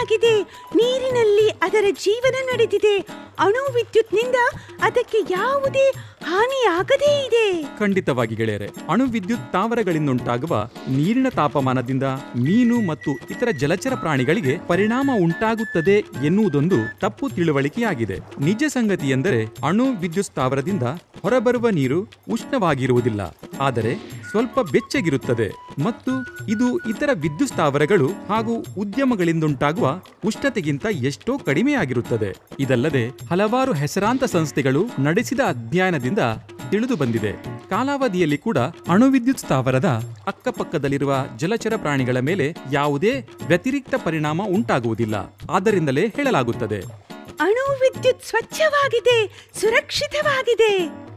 ಮಲಗಿದೆ ನೀರಿನಲ್ಲಿ ಅದರ ಜೀವನ ನಡೆದಿದೆ ಅಣು ವಿದ್ಯುತ್ನಿಂದ ಅದಕ್ಕೆ ಯಾವುದೇ ಹಾನಿಯಾಗದೇ ಇದೆ ಖಂಡಿತವಾಗಿ ಗೆಳೆಯರೆ ಅಣು ವಿದ್ಯುತ್ ತಾವರಗಳಿಂದುಂಟಾಗುವ ನೀರಿನ ತಾಪಮಾನದಿಂದ ಮೀನು ಮತ್ತು ಇತರ ಜಲಚರ ಪ್ರಾಣಿಗಳಿಗೆ ಪರಿಣಾಮ ಉಂಟಾಗುತ್ತದೆ ಎನ್ನುವುದೊಂದು ತಪ್ಪು ತಿಳುವಳಿಕೆಯಾಗಿದೆ ನಿಜ ಸಂಗತಿ ಎಂದರೆ ಅಣು ವಿದ್ಯುತ್ ಸ್ಥಾವರದಿಂದ ಹೊರಬರುವ ನೀರು ಉಷ್ಣವಾಗಿರುವುದಿಲ್ಲ ಆದರೆ ಸ್ವಲ್ಪ ಬೆಚ್ಚಗಿರುತ್ತದೆ ಮತ್ತು ಇದು ಇತರ ವಿದ್ಯುತ್ ಸ್ಥಾವರಗಳು ಹಾಗೂ ಉದ್ಯಮಗಳಿಂದುಂಟಾಗುವ ಉಷ್ಣತೆಗಿಂತ ಎಷ್ಟೋ ಕಡಿಮೆಯಾಗಿರುತ್ತದೆ ಇದಲ್ಲದೆ ಹಲವಾರು ಹೆಸರಾಂತ ಸಂಸ್ಥೆಗಳು ನಡೆಸಿದ ಅಧ್ಯಯನದಿಂದ ತಿಳಿದು ಬಂದಿದೆ ಕಾಲಾವಧಿಯಲ್ಲಿ ಕೂಡ ಅಣುವಿದ್ಯುತ್ ಸ್ಥಾವರದ ಅಕ್ಕಪಕ್ಕದಲ್ಲಿರುವ ಜಲಚರ ಪ್ರಾಣಿಗಳ ಮೇಲೆ ಯಾವುದೇ ವ್ಯತಿರಿಕ್ತ ಪರಿಣಾಮ ಉಂಟಾಗುವುದಿಲ್ಲ ಆದ್ದರಿಂದಲೇ ಹೇಳಲಾಗುತ್ತದೆ ಅಣು ವಿದ್ಯುತ್ ಸ್ವಚ್ಛವಾಗಿದೆ ಸುರಕ್ಷಿತವಾಗಿದೆ